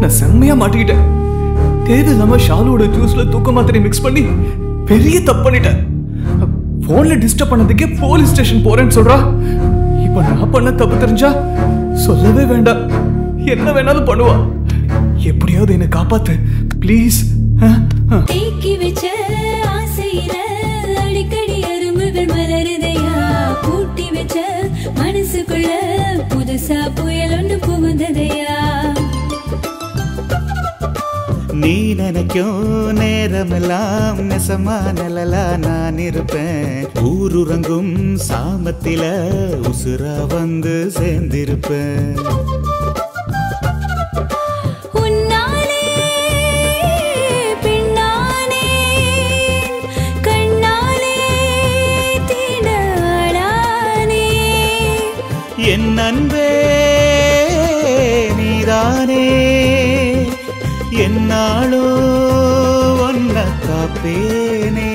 நான் செம்மையா மாட்டிக்கிட்டேன் தேவையில்லாம ஷாலோட ஜூஸ்ல தூக்க மாத்திரை மிக்ஸ் பண்ணி பெரிய தப்பு பண்ணிட்டேன் போன்ல டிஸ்டர்ப் பண்ணதுக்கே போலீஸ் ஸ்டேஷன் போறேன்னு சொல்றா இப்ப நான் பண்ண தப்பு தெரிஞ்சா சொல்லவே வேண்டாம் என்ன வேணாலும் பண்ணுவா எப்படியாவது என்னை காப்பாத்து ப்ளீஸ் தேக்கி வச்ச ஆசையில அடிக்கடி அரும்புகள் மலருதையா பூட்டி வச்ச மனசுக்குள்ள புதுசா புயல் ஒண்ணு புகுந்ததையா நீ நினைக்கும் நேரமெல்லாம் நெசமா நிழலா நான் இருப்பேன் ஊருறங்கும் சாமத்தில உசுரா வந்து சேர்ந்திருப்பேன் உன்னாலே பின்னானே கண்ணாலே தீண்டாளானே என் அன்பே நீதானே என்னாளோ ஒன்ன காப்பேனே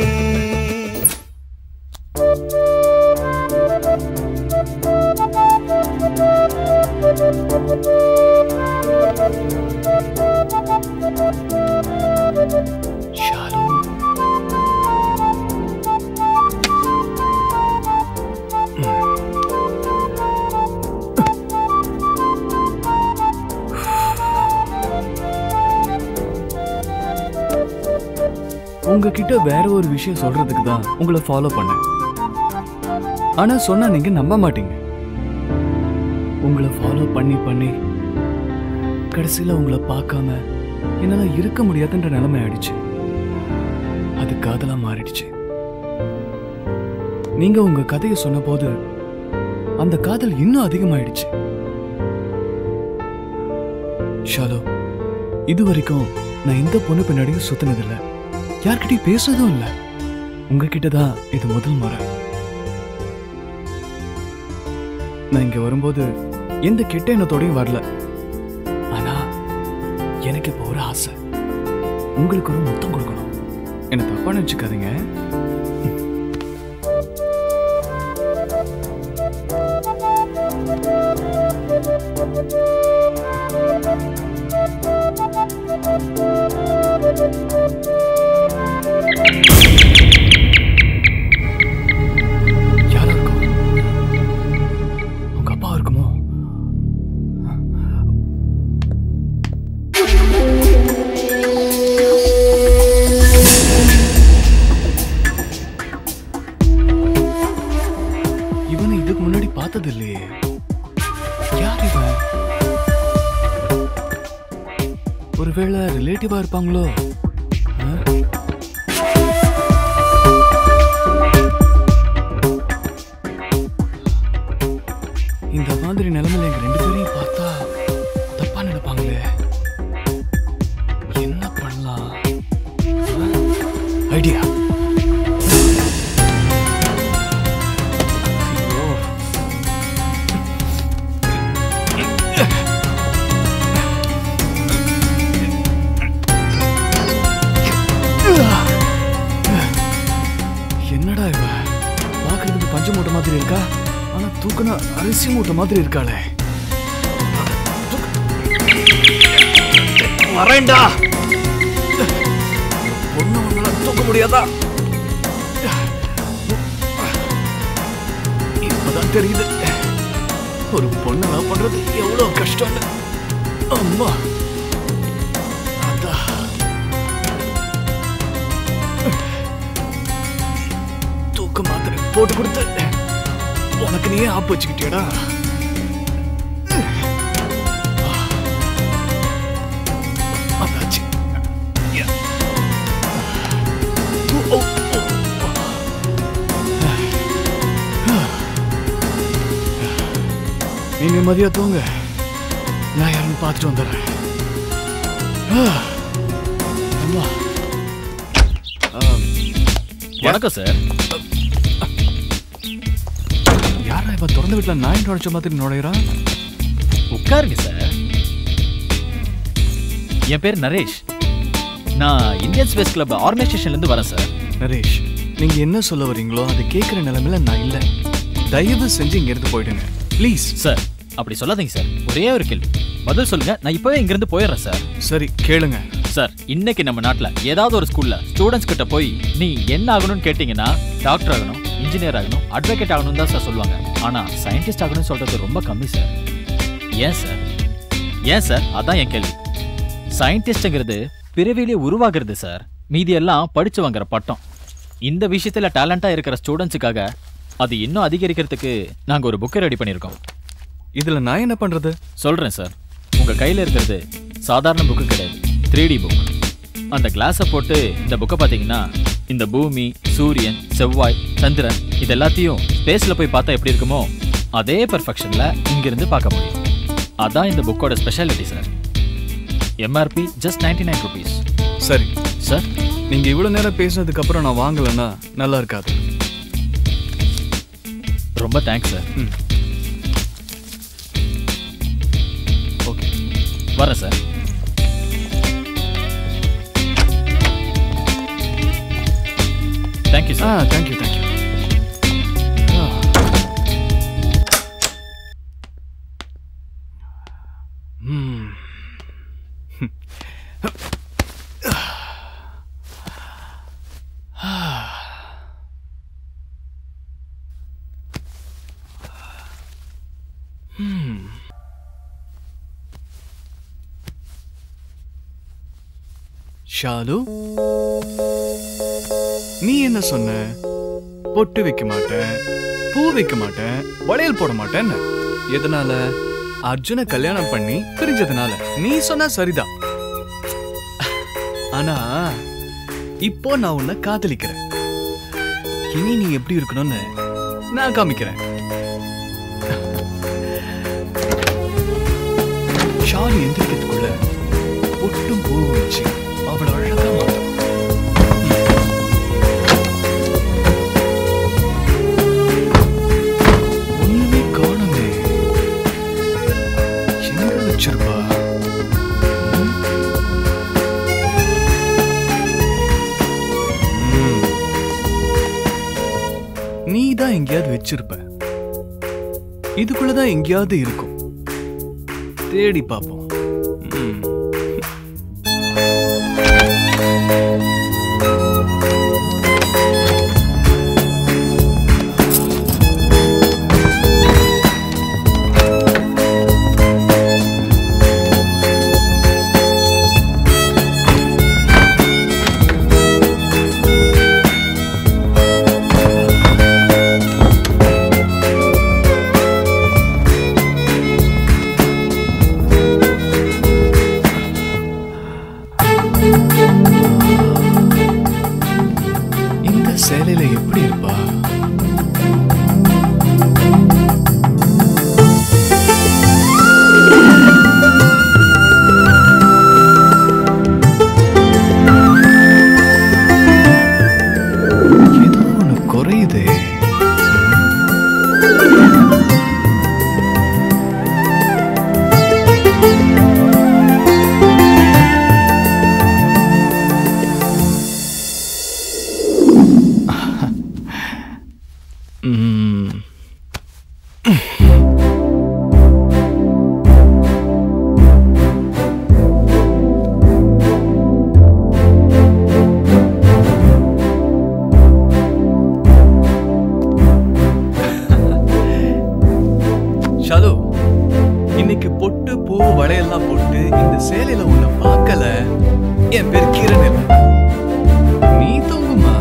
ஷாலு உங்ககிட்ட வேற ஒரு விஷயம் சொல்றதுக்கு தான் உங்களை ஃபாலோ பண்ணேன் ஆனா சொன்னா நீங்க நம்ப மாட்டீங்க உங்களை ஃபாலோ பண்ணி பண்ணி கடைசியில உங்களை பார்க்காம என்னால இருக்க முடியாதுன்ற நிலைமை ஆயிடுச்சு அது காதலா மாறிடுச்சு நீங்க உங்க கதையை சொன்னபோது அந்த காதல் இன்னும் அதிகமாயிடுச்சு ஷாலோ இது வரைக்கும் நான் எந்த பொண்ணு பின்னாடியும் சுத்தினதில்ல யார்கிட்டயும் பேசுறதும் இல்ல உங்ககிட்ட தான் இது முதல் முறை நான் இங்க வரும்போது எந்த கெட்ட எண்ணத்தோடையும் வரல ஆனா எனக்கு இப்போ ஒரு ஆசை உங்களுக்கு ஒரு முத்தம் கொடுக்கணும் என்ன தப்பா நினைச்சுக்காதீங்க யாரா இருக்கும் உங்க அப்பா இருக்குமோ இவனை இதுக்கு முன்னாடி பார்த்தது இல்லையே யார் இவன் ஒருவேளை ரிலேட்டிவா இருப்பாங்களோ ஆ? இந்த மாதிரி நிலைமையில எங்க ரெண்டு பேரையும் பார்த்தா தப்பா நினைப்பாங்களே என்ன பண்ணலாம் ஐடியா என்னடா இவ பாக்குறதுக்கு பஞ்சு மூட்டை மாதிரி இருக்கா ஆனா தூக்குனா அரிசி மூட்டை மாதிரி இருக்காளே வரேன்டா பொண்ணு உங்களால தூக்க முடியாதா இப்பதான் தெரியுது ஒரு பொண்ணு லவ் பண்றது எவ்வளவு கஷ்டம்னு அம்மா அதான் தூக்க மாத்திரை போட்டு கொடுத்து உனக்கு நீயே ஆப்பு வச்சுக்கிட்டியடா அதாச்சு யா. ஓ, ஓ, ஓ. நீ நிம்மதியா தூங்க நான் யாருன்னு பார்த்துட்டு வந்துடுறேன் அம்மா வணக்கம் சார் யாரா இவன் திறந்த வீட்டுல நாய் நுழைச்ச மாதிரி நுழையிறான் உட்காருங்க சார் என் பேர் நரேஷ் நான் இந்தியன் ஸ்பேஸ் கிளப் ஆர்கனைசேஷன்ல இருந்து வரேன் சார் நரேஷ் நீங்க என்ன சொல்ல வரீங்களோ அதை கேட்குற நிலைமையில நான் இல்ல தயவு செஞ்சு இங்க இருந்து போயிடுங்க ப்ளீஸ் சார் அப்படி சொல்லாதீங்க சார் ஒரே ஒரு கேள்வி பதில் சொல்லுங்க நான் இப்பவே இங்கிருந்து போயிடுறேன் சார் சரி கேளுங்க சார் இன்னைக்கு நம்ம நாட்டுல ஏதாவது ஒரு ஸ்கூல்ல ஸ்டூடெண்ட்ஸ் கிட்ட போய் நீ என்ன ஆகணும்னு கேட்டீங்கன்னா டாக்டர் ஆகணும் இன்ஜினியர் ஆகணும் அட்வொகேட் ஆகணும் தான் சார் சொல்லுவாங்க ஆனா சயின்டிஸ்ட் ஆகணும்னு சொல்றது ரொம்ப கம்மி சார் ஏன் சார் ஏன் சார் அதான் என் கேள்வி சயின்டிஸ்ட்ங்கிறது பிறவிலே உருவாகிறது சார் மீதி எல்லாம் படிச்சு வாங்குற பட்டம் இந்த விஷயத்துல டேலண்டா இருக்கிற ஸ்டூடெண்ட்ஸுக்காக அது இன்னும் அதிகரிக்கிறதுக்கு நாங்க ஒரு புக்கை ரெடி பண்ணியிருக்கோம் இதுல நான் என்ன பண்றது சொல்றேன் சார் உங்க கையில இருக்கிறது சாதாரண புக்கு கிடையாது த்ரீ டி புக் அந்த கிளாஸை போட்டு இந்த புக்கை பார்த்தீங்கன்னா இந்த பூமி சூரியன் செவ்வாய் சந்திரன் இது எல்லாத்தையும் ஸ்பேஸ்ல போய் பார்த்தா எப்படி இருக்குமோ அதே பெர்ஃபெக்ஷன்ல இங்கிருந்து பார்க்க முடியும் அதான் இந்த புக்கோட speciality sir MRP just ninety nine rupees சரி சார் நீங்க இவ்வளவு நேரம் பேசினதுக்கு அப்புறம் நான் வாங்கலைன்னா நல்லா இருக்காது ரொம்ப தேங்க்ஸ் சார் ம். ஓகே வரேன் சார் தேங்க்யூ ஆ சார் தேங்க்யூ தேங்க்யூ ஷாலு நீ என்ன சொன்ன பொட்டு வைக்க மாட்டேன் பூ வைக்க மாட்டேன் வளையல் போட மாட்டேன்னு எதனால அர்ஜுன கல்யாணம் பண்ணி பிரிஞ்சதுனால நீ சொன்னா சரிதான் ஆனா இப்போ நான் உன்னை காதலிக்கிறேன் இனி நீ எப்படி இருக்கணும்னு நான் காமிக்கிறேன் ஷாலு எந்திரிக்கிறதுக்குள்ள பொட்டும் பூவும் வச்சு அவளை அழகா மாத்தணும் ஒண்ணுமே காணுமே எங்க வச்சிருப்பா ம்? ம். நீ தான் எங்கேயாவது வச்சிருப்ப இதுக்குள்ளதான் எங்கேயாவது இருக்கும் தேடி பார்ப்போம் ம். இந்த சேலையில எப்படி இருப்பா ஏதோ ஒண்ணு குறையுதே ம். ஷாலு இன்னைக்கு பொட்டு பூ வளையெல்லாம் போட்டு இந்த சேலையில உன்னை பார்க்கல என் பேர் கிரண் இல்ல. நீ தூங்குமா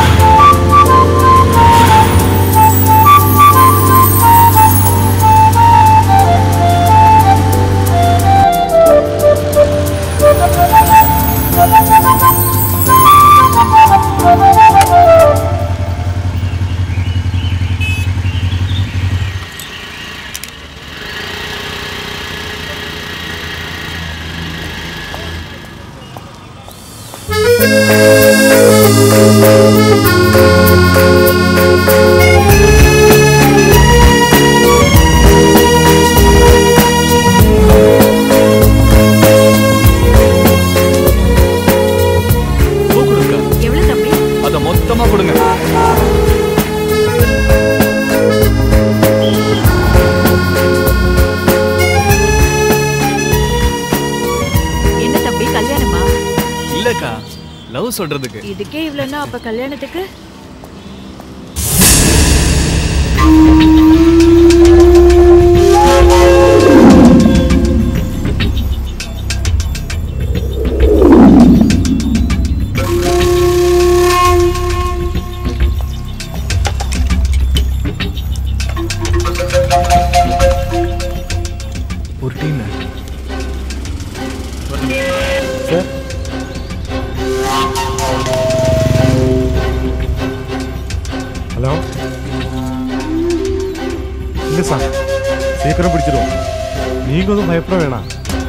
ஆ இல்லக்கா லவ் சொல்றதுக்கு இதுக்கே இவ்வளோன்னா அப்ப கல்யாணத்துக்கு ஒரு டீம் சார் ஹலோ இல்லை சார் சீக்கிரம் பிடிச்சிருவோம் நீங்களும் பயப்பட வேணாம்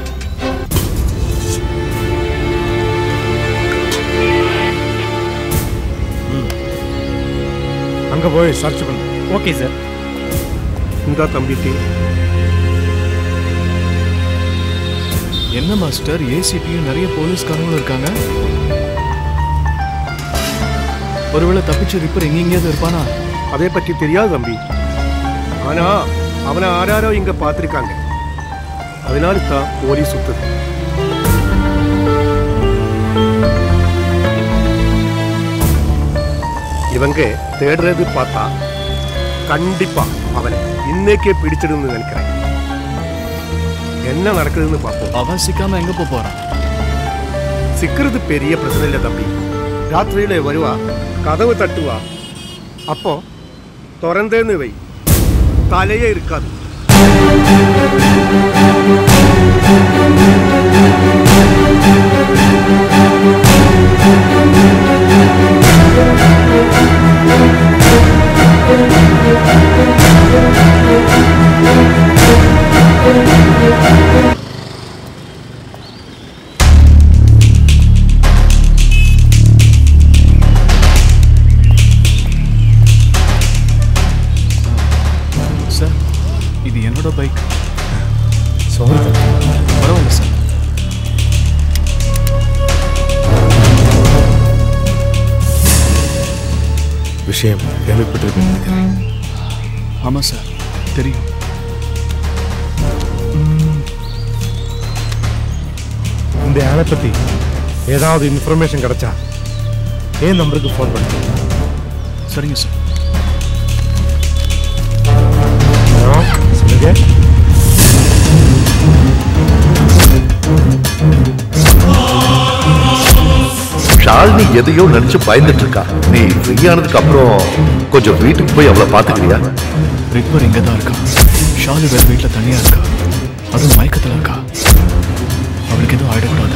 அங்கே போய் சர்ச் பண்ணு ஓகே சார் இந்த தம்பிக்கு என்ன மாஸ்டர் ஏசிபியும் நிறைய போலீஸ்காரங்களும் இருக்காங்க ஒருவேளை தப்பிச்ச ரிப்பர் எங்கெங்கேயாவது இருப்பானா அதை பற்றி தெரியாது தம்பி ஆனா அவனை ஆராரோ இங்க பார்த்திருக்காங்க அதனால தான் போலீஸ் சுத்தது இவங்க தேடுறது பார்த்தா கண்டிப்பா அவனை இன்னைக்கே பிடிச்சிடுன்னு நினைக்கிறேன் என்ன நடக்குதுன்னு பார்ப்போம் அவன் சிக்காம எங்க போப் போறான் சிக்கிறது பெரிய பிரச்சனை இல்லை தம்பி ராத்திரியில வருவா கதவு தட்டுவா அப்போ திறந்தேன்னு வை தலையே இருக்காது சார் இது என்னோட பைக் சாரி பரவாயில்ல சார் விஷயம் கேள்விப்பட்டிருக்கேன் நினைக்கிறேன் ஆமா சார் தெரியும் இந்த ஆளை பத்தி ஏதாவது இன்ஃபர்மேஷன் கிடைச்சா ஏன் நம்பருக்கு ஃபோன் பண்ணு சரிங்க சார் ஹலோ சொல்லுங்க ஷாலினி எதையோ நினைச்சு பயந்துட்டு இருக்கா நீ ஃப்ரீயானதுக்கு அப்புறம் கொஞ்சம் வீட்டுக்கு போய் அவளை பாத்துக்கிறியா ரிப்பர் இங்க தான் இருக்கா ஷாலு வேற வீட்டுல தனியா இருக்கா அதுவும் மயக்கத்துல இருக்கா அவளுக்கு எதுவும் ஆயிடக்கூடாது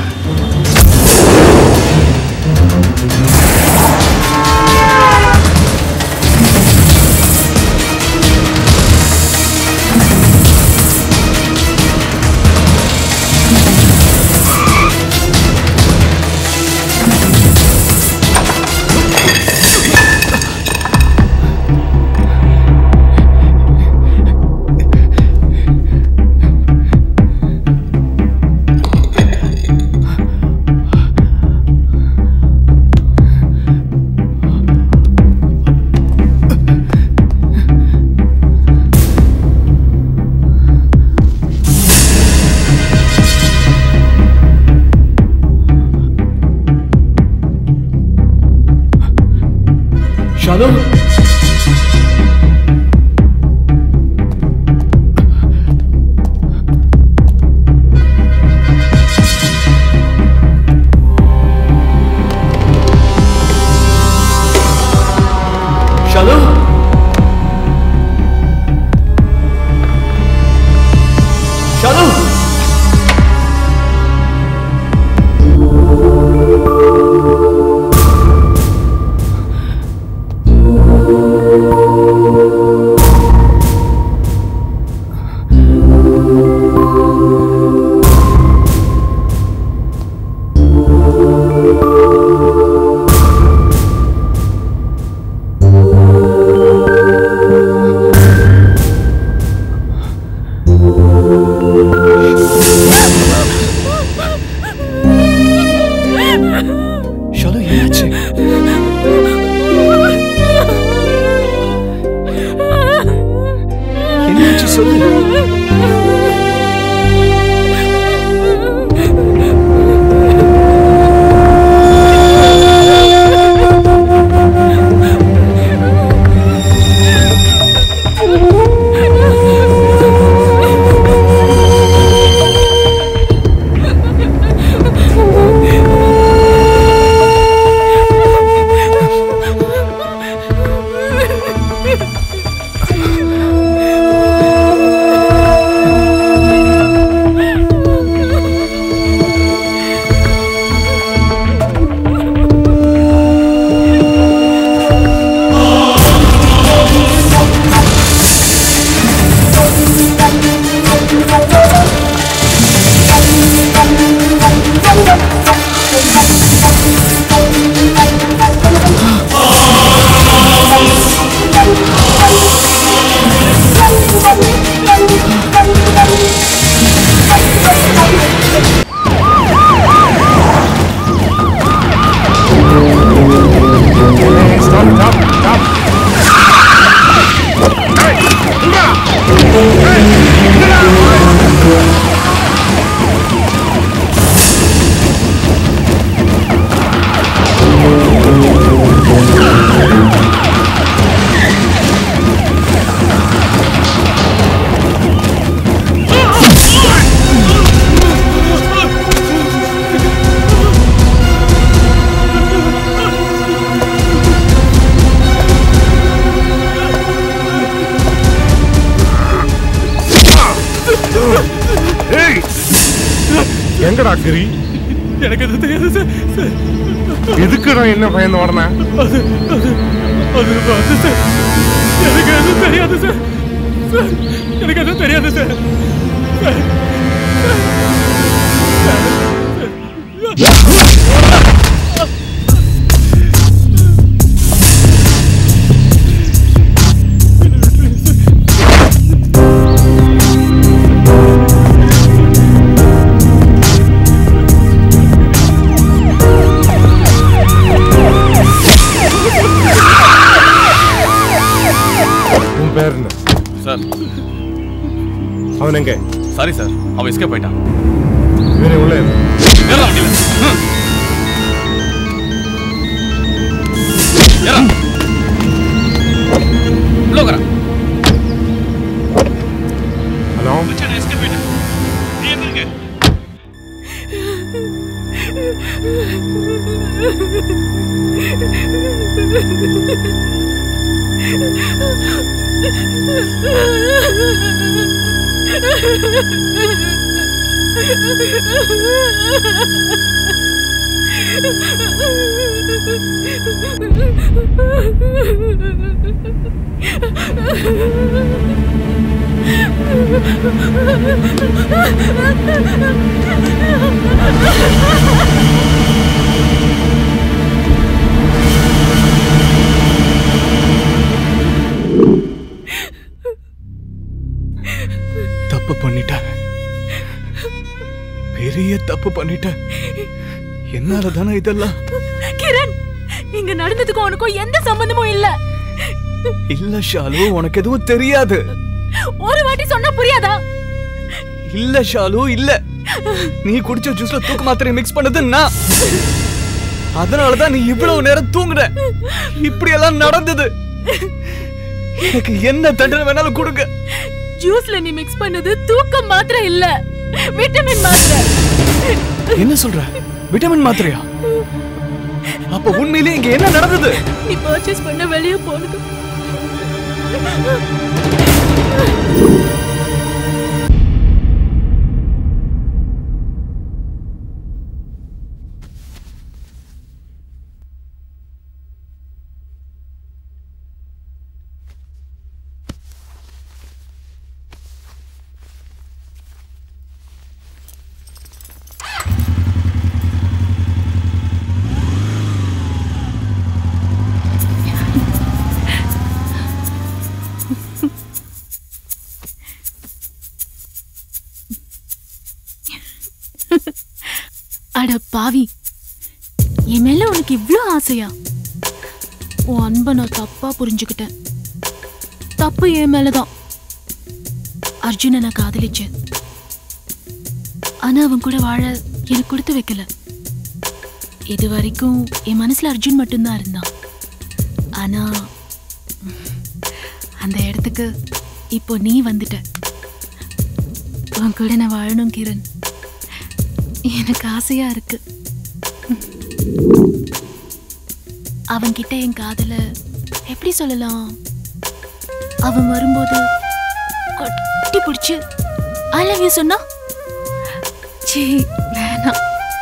ஷாலு ஷாலு ஷாலு ஷாலு என்னாச்சு என்னாச்சு சொல்லு சங்கரி எனக்கு அது தெரியாது சார் சார் எதுக்கு நான் என்ன பயந்து ஓடனேன் அது அது அது வந்து சார் எனக்கு அது தெரியாது சார் சார் எனக்கு அது தெரியாது சார் சார் உன் பேர் என்ன சார் அவன் எங்க சாரி சார் அவன் எஸ்கேப் ஆயிட்டான் வேற உள்ள இரு. ஏறா வண்டியில ம். ஏறா. உள்ள உட்காரா. ஹலோ மச்சான், நான் escape ஆயிட்டேன். நீ எங்க இருக்க? தப்பு பண்ணிட்டேன் பெரிய தப்பு பண்ணிட்டேன் என்னால தானே இதெல்லாம் கிரண் இங்க நடந்ததுக்கும் உனக்கும் எந்த சம்பந்தமும் இல்ல இல்ல ஷாலு உனக்கு எதுவும் தெரியாது ஒரு வாட்டி சொன்னா புரியாதா இல்ல ஷாலு இல்ல நீ குடிச்ச ஜூஸ்ல தூக்கு மாத்திரை மிக்ஸ் பண்ணது நான் அதனாலதான் நீ இவ்வளவு நேரம் தூங்குற இப்படி எல்லாம் நடந்தது எனக்கு என்ன தண்டனை வேணாலும் கொடுங்க ஜூஸ்ல நீ மிக்ஸ் பண்ணது தூக்கம் மாத்திரம் இல்ல விட்டமின் மாத்திரை என்ன சொல்ற விட்டமின் மாத்திரையா அப்ப உண்மையிலேயே இங்க என்ன நடந்தது நீ பர்ச்சேஸ் பண்ண வெளியே போனது அட பாவி என் மேல உனக்கு இவ்ளோ ஆசையா உன் அன்பை நான் தப்பா புரிஞ்சுக்கிட்டேன் தப்பு என் மேலதான் அர்ஜுனை நான் காதலிச்சேன் ஆனா அவன் கூட வாழ எனக்கு கொடுத்து வைக்கல இது வரைக்கும் என் மனசுல அர்ஜுன் மட்டும்தான் இருந்தான் ஆனா அந்த இடத்துக்கு இப்போ நீ வந்துட்ட உன் கூட நான் வாழணும் கிரண் எனக்கு ஆசையா இருக்கு அவன்கிட்ட என் காதல எப்படி சொல்லலாம் அவன் வரும்போது கட்டி பிடிச்சு ஐ லவ் யூ சொன்னா சீ வேணாம்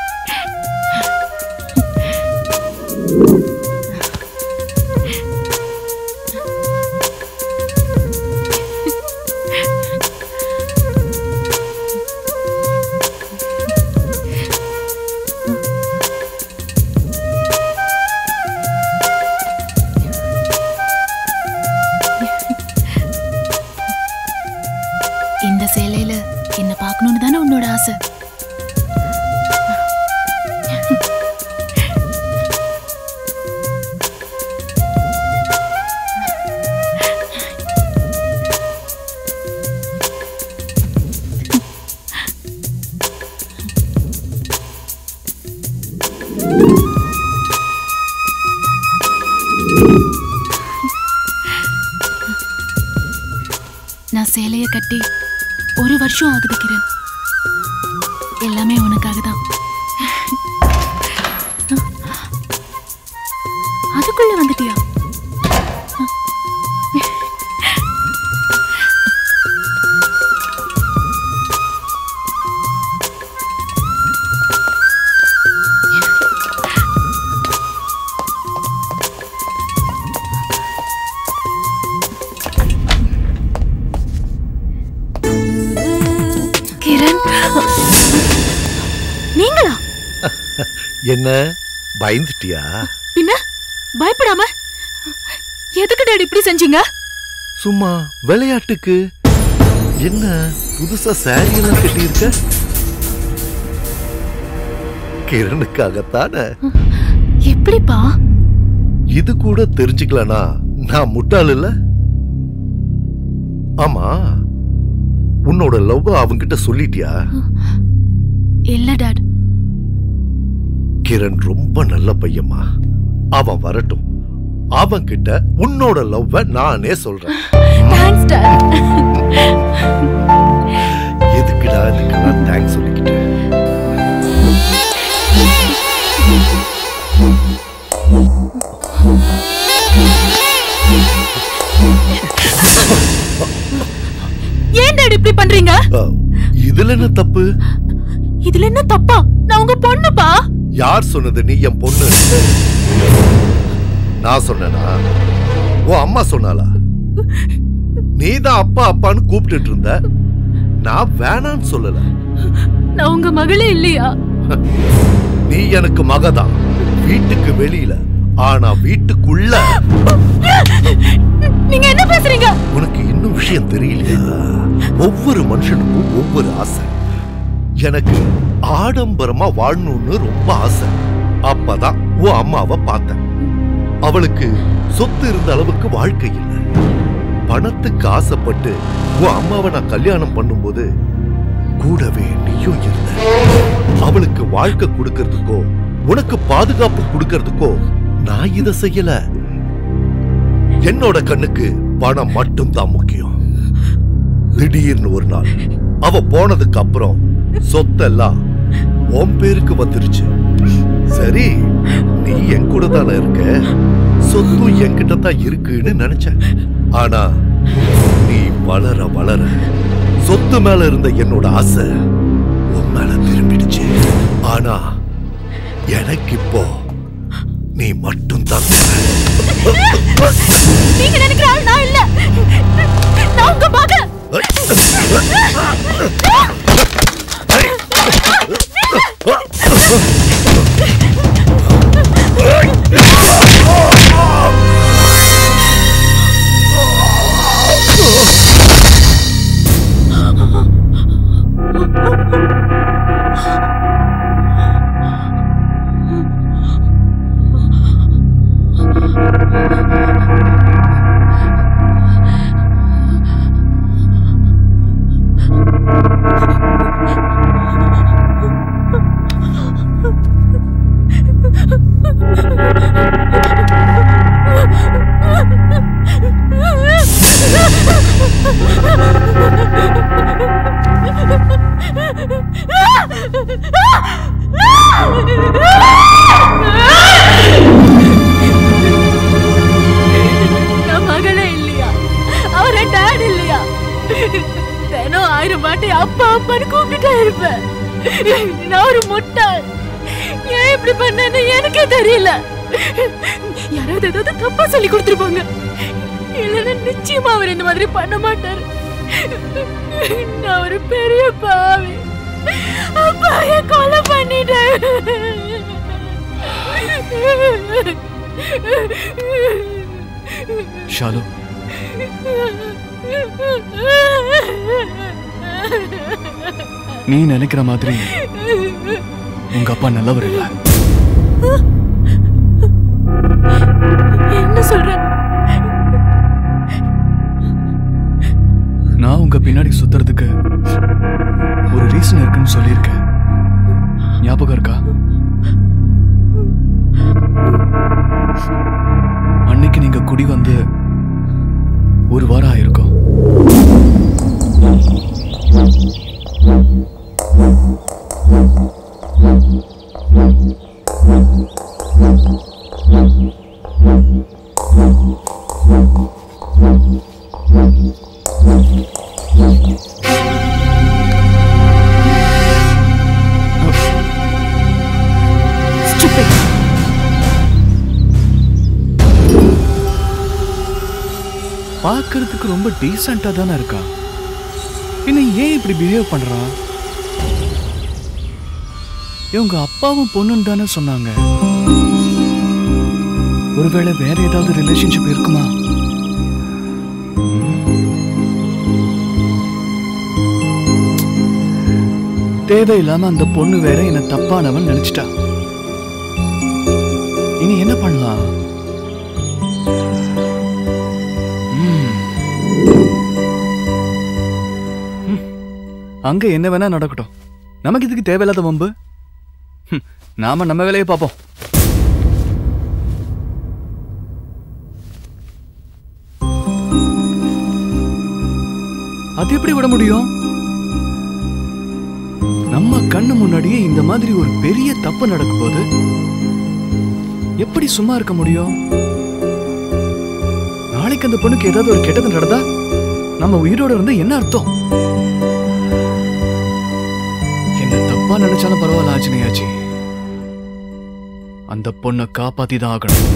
இந்த சேலையில என்ன பார்க்கணும்னு தானே உன்னோட ஆசை நான் சேலைய கட்டி ஒரு வருஷம் ஆகுது கிரண் எல்லாமே உனக்காக தான் அதுக்குள்ள வந்துட்டியா என்ன பயந்துட்டியா பின்ன பயப்படாம எதுக்கு டாடி இப்படி செஞ்சீங்க சும்மா விளையாட்டுக்கு என்ன புதுசா சாரி எல்லாம் கட்டியிருக்க கிரணுக்காகத்தானே எப்படிப்பா இது கூட தெரிஞ்சுக்கலனா நான் முட்டாள் இல்ல ஆமா உன்னோட லவ் அவங்கிட்ட சொல்லிட்டியா இல்ல டாட் கிரண் ரொம்ப நல்ல பையம்மா அவன் வரட்டும் அவன் கிட்ட உன்னோட லவ்வ நானே சொல்றேன் தேங்க்ஸ் டாட் எதுக்குடா இதுக்கெல்லாம் தேங்க்ஸ் சொல்லிக்கிட்டு ஏன் டாடி இப்படி பண்றீங்க அஹ், இதுல என்ன தப்பு இதுல என்ன தப்பா நான் உங்க பொண்ணுப்பா யார் சொன்னது நீ என் பொண்ணு நான் சொன்னேனா உன் அம்மா சொன்னாளா நீ தான் அப்பா அப்பான்னு கூப்பிட்டுட்டு இருந்த நான் வேணான்னு சொல்லல நான் உங்க மகளே இல்லையா நீ எனக்கு மகதான் வீட்டுக்கு வெளியில ஆனா வீட்டுக்குள்ள நீங்க என்ன பேசுறீங்க உனக்கு இன்னும் விஷயம் தெரியலையா ஒவ்வொரு மனுஷனுக்கும் ஒவ்வொரு ஆசை எனக்கு ஆடம்பரமா வாழணும்னு ரொம்ப ஆசை அப்பதான் உன் அம்மாவை பார்த்தேன் அவளுக்கு சொத்து இருந்த அளவுக்கு வாழ்க்கை இல்லை பணத்துக்கு ஆசைப்பட்டு உன் அம்மாவை நான் கல்யாணம் பண்ணும்போது கூடவே நீயும் இருந்த அவளுக்கு வாழ்க்கை கொடுக்கறதுக்கோ உனக்கு பாதுகாப்பு கொடுக்கறதுக்கோ நான் இத செய்யல என்னோட கண்ணுக்கு பணம் மட்டும்தான் முக்கியம் திடீர்னு ஒரு நாள் அவ போனதுக்கு அப்புறம் சொத்தெல்லாம் உன் பேருக்கு வந்துருச்சு சரி நீ என் கூட தானே இருக்க சொத்தும் என்கிட்ட தான் இருக்குன்னு நினைச்சேன் ஆனா நீ வளர வளர சொத்து மேல இருந்த என்னோட ஆசை உன் மேல திரும்பிடுச்சு ஆனா எனக்கு இப்போ நீ மட்டும் தான் தேவை. நீங்க நினைக்கிற ஆள் நான் இல்ல நான் உங்க மகன் நான் மகளே இல்லையா அவர டாட் இல்லையா தினம் ஆயிரம் வாட்டி அப்பா அப்பான்னு கூப்பிட்டுட்டே இருப்பேன் நான் ஒரு முட்டாள் ஏன் இப்படி பண்ணேன்னு எனக்கே தெரியல யாராவது ஏதாவது தப்பா சொல்லி கொடுத்துருப்பாங்க இல்லைன்னா நிச்சயமா அவர் இந்த மாதிரி பண்ண மாட்டாரு நான் ஒரு பெரிய பாவி அப்பாவை கொலை பண்ணிட்டேன் ஷாலு நீ நினைக்கிற மாதிரி உங்க அப்பா நல்லவர் இல்ல என்ன சொல்ற நான் உங்க பின்னாடி சுத்துறதுக்கு ஒரு ரீசன் இருக்குன்னு சொல்லியிருக்கேன் ஞாபகம் இருக்கா அன்னைக்கு நீங்க குடி வந்து ஒரு வாரம் ஆயிருக்கும் Stupid. பார்க்கறதுக்கு ரொம்ப டீசெண்டா தானே இருக்கா பின்ன ஏன் இப்படி பிஹேவ் பண்றா இவங்க அப்பாவும் பொண்ணுன்னு தானே சொன்னாங்க ஒருவேளை வேற ஏதாவது ரிலேஷன்ஷிப் இருக்குமா தேவையில்லாம அந்த பொண்ணு வேற என்ன தப்பானவன் நினைச்சிட்டா இனி என்ன பண்ணலாம் ம். ம். அங்க என்ன வேணா நடக்கட்டும் நமக்கு இதுக்கு தேவையில்லாத வம்பு ஹம், நாம நம்ம வேலையை பார்ப்போம் அது எப்படி விட முடியும் நம்ம கண்ணு முன்னாடியே இந்த மாதிரி ஒரு பெரிய தப்பு நடக்கும் போது எப்படி சும்மா இருக்க முடியும் நாளைக்கு அந்த பொண்ணுக்கு ஏதாவது ஒரு கெட்டது நடந்தா நம்ம உயிரோட இருந்து என்ன அர்த்தம் என்ன தப்பா நினைச்சாலும் பரவாயில்ல ஆச்சனையாச்சு அந்த பொண்ணை காப்பாத்தி தான் ஆகணும்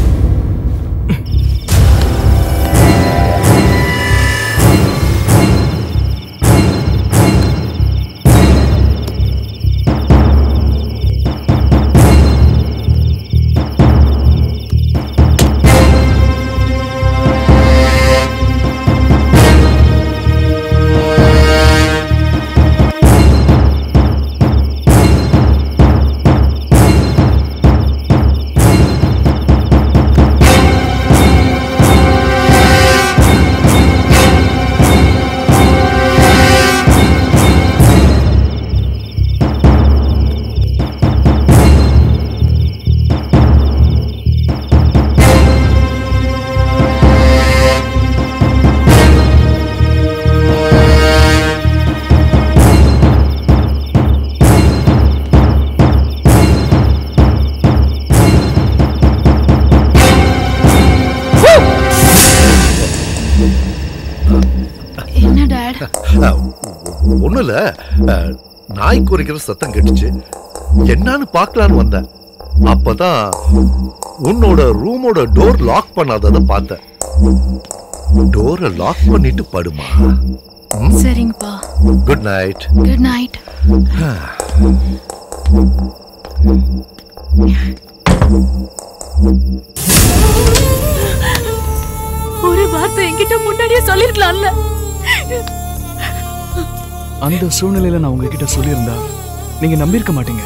என்ன டாட் ஒண்ணும் இல்ல அஹ், நாய் குறைக்கிற சத்தம் கேட்டுச்சு என்னன்னு பார்க்கலான்னு வந்தேன் அப்பதான் உன்னோட ரூமோட டோர் லாக் பண்ணாதத பார்த்தேன் டோரை லாக் பண்ணிட்டு படுமா சரிங்கப்பா குட் நைட் குட் நைட் ஒரு வார்த்தை என்கிட்ட முன்னாடியே சொல்லிருக்கலாம்ல அந்த சூழ்நிலையில நான் உங்ககிட்ட சொல்லியிருந்தா நீங்க நம்பியிருக்க மாட்டீங்க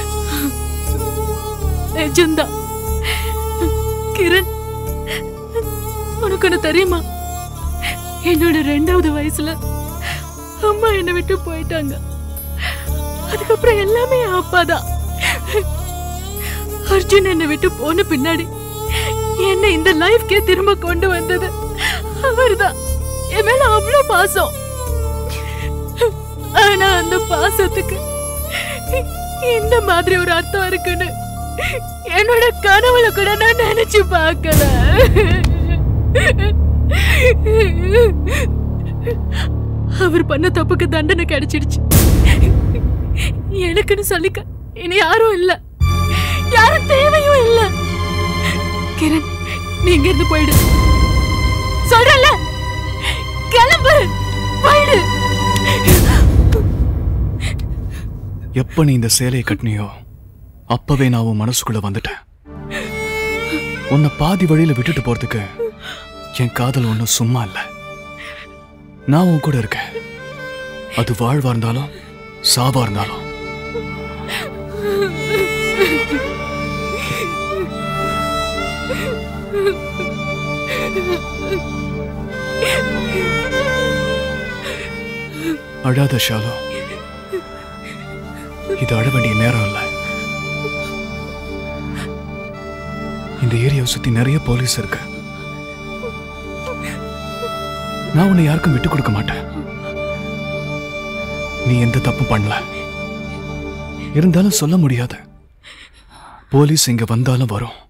நிஜம்தான் கிரண் உனக்கு ஒண்ணு தெரியுமா என்னோட ரெண்டாவது வயசுல அம்மா என்னை விட்டு போயிட்டாங்க அதுக்கப்புறம் எல்லாமே என் அப்பா தான் அர்ஜுன் என்னை விட்டு போன பின்னாடி என்னை இந்த லைஃப்க்கே திரும்ப கொண்டு வந்தது அவர்தான் என் மேல அவ்வளவு பாசம் ஆனா அந்த பாசத்துக்கு இந்த மாதிரி ஒரு அர்த்தம் இருக்குன்னு என்னோட கனவுல கூட நான் நினைச்சு பார்க்கல அவர் பண்ண தப்புக்கு தண்டனை கிடைச்சிடுச்சு எனக்குன்னு சொல்லிக்க இனி யாரும் இல்ல யாரும் தேவையும் இல்ல கிரண் நீ இங்க இருந்து போயிடு சொல்றல கிளம்பு போயிடு எப்ப நீ இந்த சேலையை கட்டினியோ அப்பவே நான் உன் மனசுக்குள்ள வந்துட்டேன் உன்னை பாதி வழியில விட்டுட்டு போறதுக்கு என் காதல் ஒன்றும் சும்மா இல்ல நான் உன் கூட இருக்கேன் அது வாழ்வா இருந்தாலும் சாவா இருந்தாலும் அழாத ஷாலோ இது அழ வேண்டிய நேரம் இல்ல இந்த ஏரியாவை சுத்தி நிறைய போலீஸ் இருக்கு நான் உன்னை யாருக்கும் விட்டு கொடுக்க மாட்டேன் நீ எந்த தப்பு பண்ணல இருந்தாலும் சொல்ல முடியாது போலீஸ் இங்க வந்தாலும் வரும்